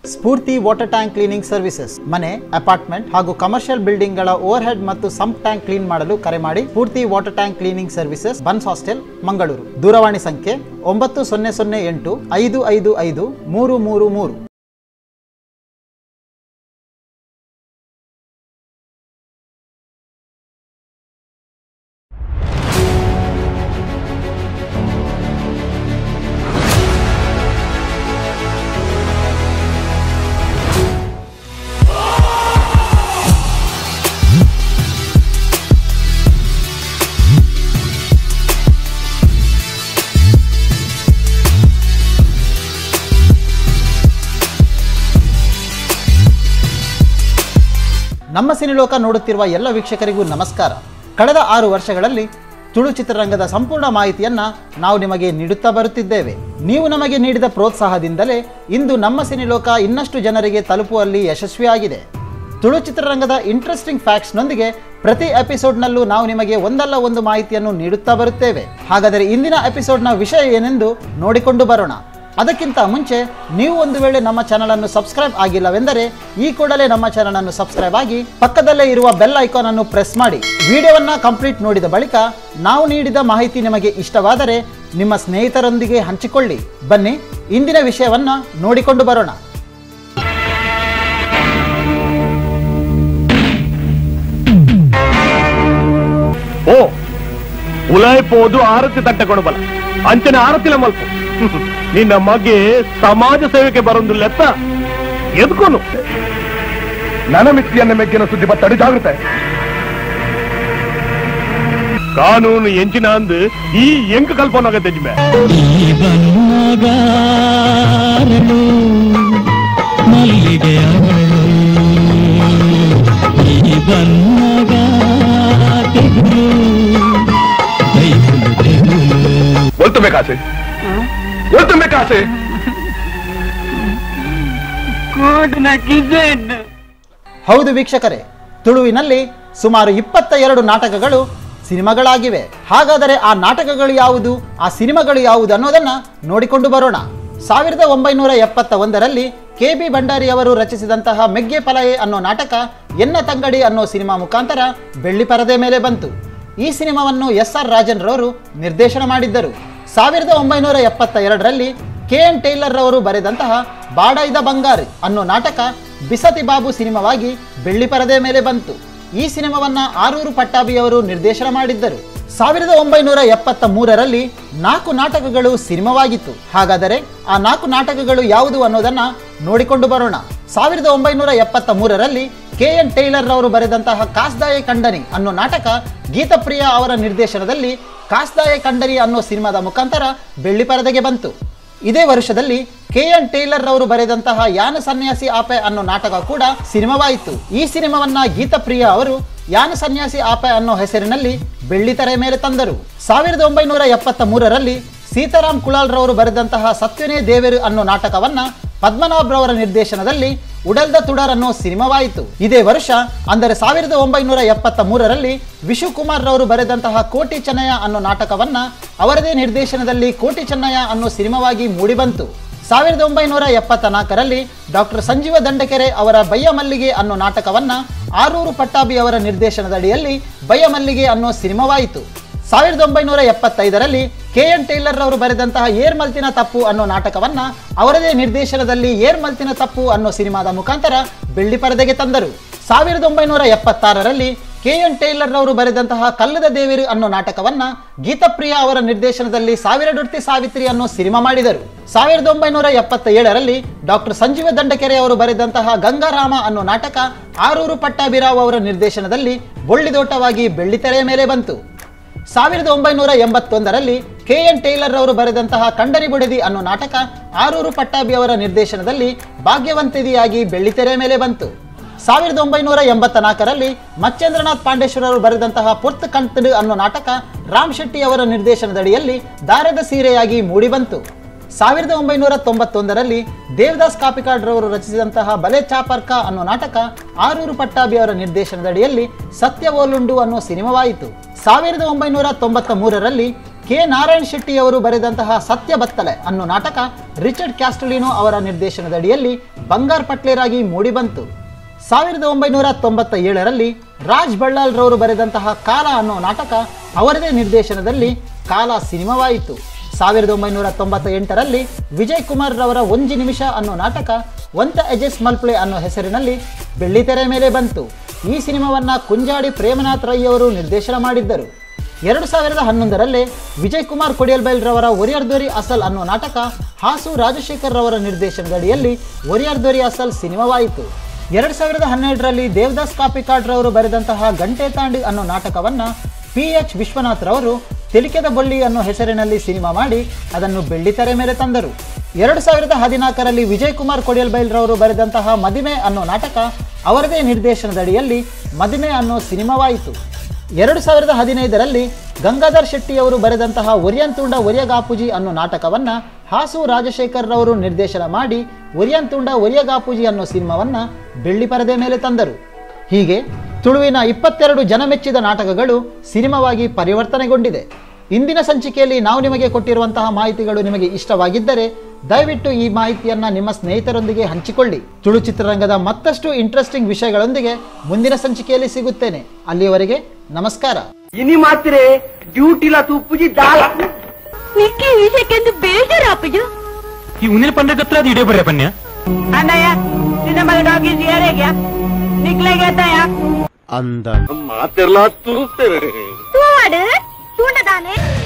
ಸ್ಫೂರ್ತಿ water tank cleaning services ಮನೆ apartment ಹಾಗೂ commercial building ಗಳ ಓವರ್ ಹೆಡ್ ಮತ್ತು ಸಂಪ್ ಟ್ಯಾಂಕ್ ಕ್ಲೀನ್ ಮಾಡಲು ಕರೆ ಮಾಡಿ Spoorthi water tank cleaning services buns hostel Mangaluru ದೂರವಾಣಿ ಸಂಖ್ಯೆ ಒಂಬತ್ತು ಸೊನ್ನೆ ಸೊನ್ನೆ ಎಂಟು ಐದು ಐದು ಐದು ಮೂರು ಮೂರು ಮೂರು ನಮ್ಮ ಸಿನಿಲೋಕ ನೋಡುತ್ತಿರುವ ಎಲ್ಲ ವೀಕ್ಷಕರಿಗೂ ನಮಸ್ಕಾರ ಕಳೆದ ಆರು ವರ್ಷಗಳಲ್ಲಿ ತುಳು ಚಿತ್ರರಂಗದ ಸಂಪೂರ್ಣ ಮಾಹಿತಿಯನ್ನ ನಾವು ನಿಮಗೆ ನೀಡುತ್ತಾ ಬರುತ್ತಿದ್ದೇವೆ ನೀವು ನಮಗೆ ನೀಡಿದ ಪ್ರೋತ್ಸಾಹದಿಂದಲೇ ಇಂದು ನಮ್ಮ ಸಿನಿಲೋಕ ಇನ್ನಷ್ಟು ಜನರಿಗೆ ತಲುಪುವಲ್ಲಿ ಯಶಸ್ವಿಯಾಗಿದೆ ತುಳು ಚಿತ್ರರಂಗದ ಇಂಟ್ರೆಸ್ಟಿಂಗ್ ಫ್ಯಾಕ್ಟ್ಸ್ನೊಂದಿಗೆ ಪ್ರತಿ ಎಪಿಸೋಡ್ನಲ್ಲೂ ನಾವು ನಿಮಗೆ ಒಂದಲ್ಲ ಒಂದು ಮಾಹಿತಿಯನ್ನು ನೀಡುತ್ತಾ ಬರುತ್ತೇವೆ ಹಾಗಾದರೆ ಇಂದಿನ ಎಪಿಸೋಡ್ನ ವಿಷಯ ಏನೆಂದು ನೋಡಿಕೊಂಡು ಬರೋಣ ಅದಕ್ಕಿಂತ ಮುಂಚೆ ನೀವು ಒಂದು ವೇಳೆ ನಮ್ಮ ಚಾನಲ್ ಅನ್ನು ಸಬ್ಸ್ಕ್ರೈಬ್ ಆಗಿಲ್ಲವೆಂದರೆ ಈ ಕೂಡಲೇ ನಮ್ಮ ಚಾನಲ್ ಅನ್ನು ಸಬ್ಸ್ಕ್ರೈಬ್ ಆಗಿ ಪಕ್ಕದಲ್ಲೇ ಇರುವ ಬೆಲ್ ಐಕಾನ್ ಅನ್ನು ಪ್ರೆಸ್ ಮಾಡಿ ವಿಡಿಯೋವನ್ನ ಕಂಪ್ಲೀಟ್ ನೋಡಿದ ಬಳಿಕ ನಾವು ನೀಡಿದ ಮಾಹಿತಿ ನಿಮಗೆ ಇಷ್ಟವಾದರೆ ನಿಮ್ಮ ಸ್ನೇಹಿತರೊಂದಿಗೆ ಹಂಚಿಕೊಳ್ಳಿ ಬನ್ನಿ ಇಂದಿನ ವಿಷಯವನ್ನ ನೋಡಿಕೊಂಡು ಬರೋಣ ಓ ಉಲಾಯ್ಪೋದು ಆರತಿ ತಟ್ಟೆಕೊಂಡು ಬಲ ಅಂಚನೆ ಆರತಿಲ ಮಲ್ಪ ನಿನ್ನ ಮಗೆ ಸಮಾಜ ಸೇವೆಗೆ ಬರೊಂದು ಲೆತ್ತ ಎದ್ಕೊನು ನನ್ನ ಮಿತ್ತಿಯನ್ನ ಮೆಗ್ಗಿನ ಸುದ್ದಿ ಬತ್ತಡಿ ಜಾಗೃತೆ ಕಾನೂನು ಎಂಚಿನ ಅಂದ್ ಈ ಎಂಕ ಕಲ್ಪನಾಗ ತೆಜ್ಮೆ ಈ ಬನ್ನಗಾರಳು ಮಲ್ಲಿಗೆ ಅರಳು ಈ ಬನ್ನಗಾತಿಗಳು ದೈವಲು ತೆಗುಲು ಒಲ್ತು ಬೇಕಾಸೆ ಒಲ್ತು ಬೇಕಾಸೆ ಹೌದು ವೀಕ್ಷಕರೇ ತುಳುವಿನಲ್ಲಿ ಸುಮಾರು ಇಪ್ಪತ್ತ ಎರಡು ನಾಟಕಗಳು ಸಿನಿಮಾಗಳಾಗಿವೆ ಹಾಗಾದರೆ ಆ ನಾಟಕಗಳು ಯಾವುದು ಆ ಸಿನಿಮಾಗಳು ಯಾವುದು ಅನ್ನೋದನ್ನ ನೋಡಿಕೊಂಡು ಬರೋಣ ಸಾವಿರದ ಒಂಬೈನೂರ ಎಪ್ಪತ್ತ ಒಂದರಲ್ಲಿ ಕೆ ಬಿ ಭಂಡಾರಿ ಅವರು ರಚಿಸಿದಂತಹ ಮೆಗ್ಗೆ ಪಲಯೆ ಅನ್ನೋ ನಾಟಕ ಎನ್ನ ತಂಗಡಿ ಅನ್ನೋ ಸಿನಿಮಾ ಮುಖಾಂತರ ಬೆಳ್ಳಿ ಪರದೆ ಮೇಲೆ ಬಂತು ಈ ಸಿನಿಮಾವನ್ನು ಎಸ್ ಆರ್ ರಾಜನ್ ರವರು ನಿರ್ದೇಶನ ಮಾಡಿದ್ದರು ಸಾವಿರದ ಒಂಬೈನೂರ ಎಪ್ಪತ್ತ ಎರಡರಲ್ಲಿ ಕೆ ಎನ್ ಟೈಲರ್ ರವರು ಬರೆದಂತಹ ಬಾಡೈದ ಬಂಗಾರಿ ಅನ್ನೋ ನಾಟಕ ಬಿಸತಿ ಬಾಬು ಸಿನಿಮಾವಾಗಿ ಬೆಳ್ಳಿ ಪರದೆ ಮೇಲೆ ಬಂತು ಈ ಸಿನಿಮಾವನ್ನ ಆರೂರು ಪಟ್ಟಾಭಿಯವರು ನಿರ್ದೇಶನ ಮಾಡಿದ್ದರು ಸಾವಿರದ ಒಂಬೈನೂರ ಎಪ್ಪತ್ತ ಮೂರರಲ್ಲಿ ನಾಲ್ಕು ನಾಟಕಗಳು ಸಿನಿಮಾವಾಗಿತ್ತು ಹಾಗಾದರೆ ಆ ನಾಲ್ಕು ನಾಟಕಗಳು ಯಾವುದು ಅನ್ನೋದನ್ನ ನೋಡಿಕೊಂಡು ಬರೋಣ ಸಾವಿರದ ಒಂಬೈನೂರ ಎಪ್ಪತ್ತ ಮೂರರಲ್ಲಿ ಕೆ ಎನ್ ಟೈಲರ್ ರವರು ಬರೆದಂತಹ ಕಾಸ್ದಾಯ ಕಂಡನಿ ಅನ್ನೋ ನಾಟಕ ಗೀತಪ್ರಿಯ ಅವರ ನಿರ್ದೇಶನದಲ್ಲಿ ಕಾಸ್ದಾಯ ಕಂಡನಿ ಅನ್ನೋ ಸಿನಿಮಾದ ಮುಖಾಂತರ ಬೆಳ್ಳಿ ಪರದೆಗೆ ಬಂತು ಇದೇ ವರ್ಷದಲ್ಲಿ ಕೆ ಎನ್ ಟೇಲರ್ ರವರು ಬರೆದಂತಹ ಯಾನ ಸನ್ಯಾಸಿ ಆಪೆ ಅನ್ನೋ ನಾಟಕ ಕೂಡ ಸಿನಿಮಾವಾಯಿತು ಈ ಸಿನಿಮಾವನ್ನ ಗೀತಪ್ರಿಯ ಅವರು ಯಾನ ಸನ್ಯಾಸಿ ಆಪೆ ಅನ್ನೋ ಹೆಸರಿನಲ್ಲಿ ಬೆಳ್ಳಿತೆರೆ ಮೇಲೆ ತಂದರು ಸಾವಿರದ ಒಂಬೈನೂರ ಎಪ್ಪತ್ತ ಮೂರರಲ್ಲಿ ಸೀತಾರಾಮ್ ಕುಲಾಲ್ ರವರು ಬರೆದಂತಹ ಸತ್ಯನೇ ದೇವರು ಅನ್ನೋ ನಾಟಕವನ್ನ ಪದ್ಮನಾಭ್ ರವರ ನಿರ್ದೇಶನದಲ್ಲಿ ಉಡಲ್ದ ತುಡರ್ ಅನ್ನೋ ಸಿನಿಮಾವಾಯಿತು ಇದೇ ವರ್ಷ ಅಂದರೆ ಸಾವಿರದ ಒಂಬೈನೂರ ಎಪ್ಪತ್ತ ಮೂರರಲ್ಲಿ ವಿಶು ಕುಮಾರ್ ರವರು ಬರೆದಂತಹ ಕೋಟಿ ಚೆನ್ನಯ್ಯ ಅನ್ನೋ ನಾಟಕವನ್ನ ಅವರದೇ ನಿರ್ದೇಶನದಲ್ಲಿ ಕೋಟಿ ಚೆನ್ನಯ್ಯ ಅನ್ನೋ ಸಿನಿಮಾವಾಗಿ ಮೂಡಿಬಂತು ಸಾವಿರದ ಒಂಬೈನೂರ ಎಪ್ಪತ್ತ ನಾಲ್ಕರಲ್ಲಿ ಡಾಕ್ಟರ್ ಸಂಜೀವ ದಂಡಕೆರೆ ಅವರ ಬಯ್ಯ ಮಲ್ಲಿಗೆ ಅನ್ನೋ ನಾಟಕವನ್ನ ಆರೂರು ಪಟ್ಟಾಭಿ ಅವರ ನಿರ್ದೇಶನದಡಿಯಲ್ಲಿ ಬಯ್ಯ ಮಲ್ಲಿಗೆ ಅನ್ನೋ ಸಿನಿಮಾವಾಯಿತು ಸಾವಿರದ ಒಂಬೈನೂರ ಎಪ್ಪತ್ತೈದರಲ್ಲಿ ಕೆ ಎನ್ ಟೈಲರ್ ಅವರು ಬರೆದಂತಹ ಏರ್ ಮಲ್ತಿನ ತಪ್ಪು ಅನ್ನೋ ನಾಟಕವನ್ನ ಅವರದೇ ನಿರ್ದೇಶನದಲ್ಲಿ ಏರ್ ಮಲ್ತಿನ ತಪ್ಪು ಅನ್ನೋ ಸಿನಿಮಾದ ಮುಖಾಂತರ ಬೆಳ್ಳಿ ಪರದೆಗೆ ತಂದರು ಸಾವಿರದ ಒಂಬೈನೂರ ಎಪ್ಪತ್ತಾರರಲ್ಲಿ ಕೆ ಎನ್ ಟೈಲರ್ ಅವರು ಬರೆದಂತಹ ಕಲ್ಲದ ದೇವಿರು ಅನ್ನೋ ನಾಟಕವನ್ನ ಗೀತಪ್ರಿಯ ಅವರ ನಿರ್ದೇಶನದಲ್ಲಿ ಸಾವಿರಡುರ್ತಿ ಸಾವಿತ್ರಿ ಅನ್ನೋ ಸಿನಿಮಾ ಮಾಡಿದರು ಸಾವಿರದ ಒಂಬೈನೂರ ಎಪ್ಪತ್ತ ಏಳರಲ್ಲಿ ಡಾಕ್ಟರ್ ಸಂಜೀವ ದಂಡಕೆರೆ ಅವರು ಬರೆದಂತಹ ಗಂಗಾರಾಮ ಅನ್ನೋ ನಾಟಕ ಆರೂರು ಪಟ್ಟಾಭಿರಾವ್ ಅವರ ನಿರ್ದೇಶನದಲ್ಲಿ ಬೊಳ್ಳಿದೋಟವಾಗಿ ಬೆಳ್ಳಿತೆರೆಯ ಮೇಲೆ ಬಂತು ಸಾವಿರದ ಒಂಬೈನೂರ ಎಂಬತ್ತೊಂದರಲ್ಲಿ ಕೆ ಎನ್ ಟೈಲರ್ ಅವರು ಬರೆದಂತಹ ಕಂಡರಿ ಬುಡದಿ ಅನ್ನೋ ನಾಟಕ ಆರೂರು ಪಟ್ಟಾಭಿ ಅವರ ನಿರ್ದೇಶನದಲ್ಲಿ ಭಾಗ್ಯವಂತಿದಿಯಾಗಿ ಬೆಳ್ಳಿತೆರೆ ಮೇಲೆ ಬಂತು ಸಾವಿರದ ಒಂಬೈನೂರ ಎಂಬತ್ತ ನಾಲ್ಕರಲ್ಲಿ ಮಚ್ಚೇಂದ್ರನಾಥ್ ಪಾಂಡೇಶ್ವರರು ಬರೆದಂತಹ ಪುರ್ತ್ ಕಂತಡು ಅನ್ನೋ ನಾಟಕ ರಾಮ್ ಶೆಟ್ಟಿ ಅವರ ನಿರ್ದೇಶನದಡಿಯಲ್ಲಿ ದಾರದ ಸೀರೆಯಾಗಿ ಮೂಡಿಬಂತು ಸಾವಿರದ ಒಂಬೈನೂರ ತೊಂಬತ್ತೊಂದರಲ್ಲಿ ದೇವದಾಸ್ ಕಾಪಿಕಾಡ್ ರವರು ರಚಿಸಿದಂತಹ ಬಲೆ ಚಾಪರ್ಕ ಅನ್ನೋ ನಾಟಕ ಆರೂರು ಪಟ್ಟಾಭಿ ಅವರ ನಿರ್ದೇಶನದಡಿಯಲ್ಲಿ ಸತ್ಯ ಓಲುಂಡು ಅನ್ನೋ ಸಿನಿಮಾವಾಯಿತು ಸಾವಿರದ ಒಂಬೈನೂರ ತೊಂಬತ್ತ ಮೂರರಲ್ಲಿ ಕೆ ನಾರಾಯಣ್ ಶೆಟ್ಟಿ ಅವರು ಬರೆದಂತಹ ಸತ್ಯ ಬತ್ತಲೆ ಅನ್ನೋ ನಾಟಕ ರಿಚರ್ಡ್ ಕ್ಯಾಸ್ಟಲಿನೋ ಅವರ ನಿರ್ದೇಶನದಡಿಯಲ್ಲಿ ಬಂಗಾರ್ ಪಟ್ಲೇರಾಗಿ ಮೂಡಿಬಂತು ಸಾವಿರದ ಒಂಬೈನೂರ ತೊಂಬತ್ತ ಏಳರಲ್ಲಿ ರಾಜ್ ಬಳ್ಳಾಲ್ ರವರು ಬರೆದಂತಹ ಕಾಲ ಅನ್ನೋ ನಾಟಕ ಅವರದೇ ನಿರ್ದೇಶನದಲ್ಲಿ ಕಾಲ ಸಿನಿಮಾವಾಯಿತು ಸಾವಿರದ ಒಂಬೈನೂರ ತೊಂಬತ್ತ ಎಂಟರಲ್ಲಿ ವಿಜಯ್ ಕುಮಾರ್ ರವರ ಒಂಜಿ ನಿಮಿಷ ಅನ್ನೋ ನಾಟಕ ಒಂತ ಎಜೆಸ್ ಮಲ್ಪ್ಲೆ ಅನ್ನೋ ಹೆಸರಿನಲ್ಲಿ ಬೆಳ್ಳಿತೆರೆ ಮೇಲೆ ಬಂತು ಈ ಸಿನಿಮಾವನ್ನ ಕುಂಜಾಡಿ ಪ್ರೇಮನಾಥ್ ರೈ ಅವರು ನಿರ್ದೇಶನ ಮಾಡಿದ್ದರು ಎರಡು ಸಾವಿರದ ಹನ್ನೊಂದರಲ್ಲೇ ವಿಜಯ್ ಕುಮಾರ್ ಕೊಡಿಯಲ್ಬೈಲ್ ರವರ ಒರಿಯರ್ದೋರಿ ಅಸಲ್ ಅನ್ನೋ ನಾಟಕ ಹಾಸು ರಾಜಶೇಖರ್ ರವರ ನಿರ್ದೇಶನದಡಿಯಲ್ಲಿ ಒರಿಯರ್ದೋರಿ ಅಸಲ್ ಸಿನಿಮಾವಾಯಿತು ಎರಡು ಸಾವಿರದ ಹನ್ನೆರಡರಲ್ಲಿ ದೇವದಾಸ್ ಕಾಪಿಕಾಡ್ ರವರು ಬರೆದಂತಹ ಗಂಟೆ ತಾಂಡಿ ಅನ್ನೋ ನಾಟಕವನ್ನ ಪಿ ಎಚ್ ವಿಶ್ವನಾಥ್ ರವರು ತಿಲಿಕೆದ ಬಳ್ಳಿ ಅನ್ನೋ ಹೆಸರಿನಲ್ಲಿ ಸಿನಿಮಾ ಮಾಡಿ ಅದನ್ನು ಬೆಳ್ಳಿತೆರೆ ಮೇಲೆ ತಂದರು ಎರಡು ಸಾವಿರದ ಹದಿನಾಲ್ಕರಲ್ಲಿ ವಿಜಯ್ ಕುಮಾರ್ ಕೊಡಿಯಲ್ಬೈಲ್ ರವರು ಬರೆದಂತಹ ಮದಿಮೆ ಅನ್ನೋ ನಾಟಕ ಅವರದೇ ನಿರ್ದೇಶನದಡಿಯಲ್ಲಿ ಮದಿಮೆ ಅನ್ನೋ ಸಿನಿಮಾವಾಯಿತು ಎರಡು ಸಾವಿರದ ಹದಿನೈದರಲ್ಲಿ ಗಂಗಾಧರ್ ಶೆಟ್ಟಿಯವರು ಬರೆದಂತಹ ಒರಿಯಂತುಂಡ ಒರಿಯಗಾಪುಜಿ ಅನ್ನೋ ನಾಟಕವನ್ನ ಹಾಸು ರಾಜಶೇಖರ್ ರವರು ನಿರ್ದೇಶನ ಮಾಡಿ ಒರಿಯಂತುಂಡ ಒರಿಯಗಾಪುಜಿ ಅನ್ನೋ ಸಿನಿಮಾವನ್ನ ಬೆಳ್ಳಿ ಪರದೆ ಮೇಲೆ ತಂದರು ಹೀಗೆ ತುಳುವಿನ ಇಪ್ಪತ್ತೆರಡು ಜನಮೆಚ್ಚಿದ ನಾಟಕಗಳು ಸಿನಿಮಾವಾಗಿ ಪರಿವರ್ತನೆಗೊಂಡಿದೆ ಇಂದಿನ ಸಂಚಿಕೆಯಲ್ಲಿ ನಾವು ನಿಮಗೆ ಕೊಟ್ಟಿರುವಂತಹ ಮಾಹಿತಿಗಳು ನಿಮಗೆ ಇಷ್ಟವಾಗಿದ್ದರೆ ದಯವಿಟ್ಟು ಈ ಮಾಹಿತಿಯನ್ನ ನಿಮ್ಮ ಸ್ನೇಹಿತರೊಂದಿಗೆ ಹಂಚಿಕೊಳ್ಳಿ ತುಳು ಚಿತ್ರರಂಗದ ಮತ್ತಷ್ಟು ಇಂಟ್ರೆಸ್ಟಿಂಗ್ ವಿಷಯಗಳೊಂದಿಗೆ ಮುಂದಿನ ಸಂಚಿಕೆಯಲ್ಲಿ ಸಿಗುತ್ತೇನೆ ಅಲ್ಲಿಯವರೆಗೆ ನಮಸ್ಕಾರ ಇನಿ ಮಾತ್ರೆ ಡ್ಯೂಟಿಲ ತುಪ್ಪುಜಿ ದಾಲ ನಿಕ್ಕೆ ವಿಷಯಕ್ಕೆಂದು ಬೇಜಾರಾಪಯ್ಯ ಈ ಉನ್ನಿನ ಪಂಡ ಹತ್ರ ಅದು ಇಡೇ ಬರ್ರೆ ಪನ್ಯ ಅಣ್ಣಯ್ಯ ನಿನ್ನ ಮಗ ಡಾಗಿ ಸೇರೆಗ್ಯಾ ನಿಕ್ಲೆಗೆತಯ್ಯ ಅಂದ ಮಾತೆಲ್ಲ ತೂರ್ತೇವೆ ತೂವಾಡು ತೂಂಡದಾನೆ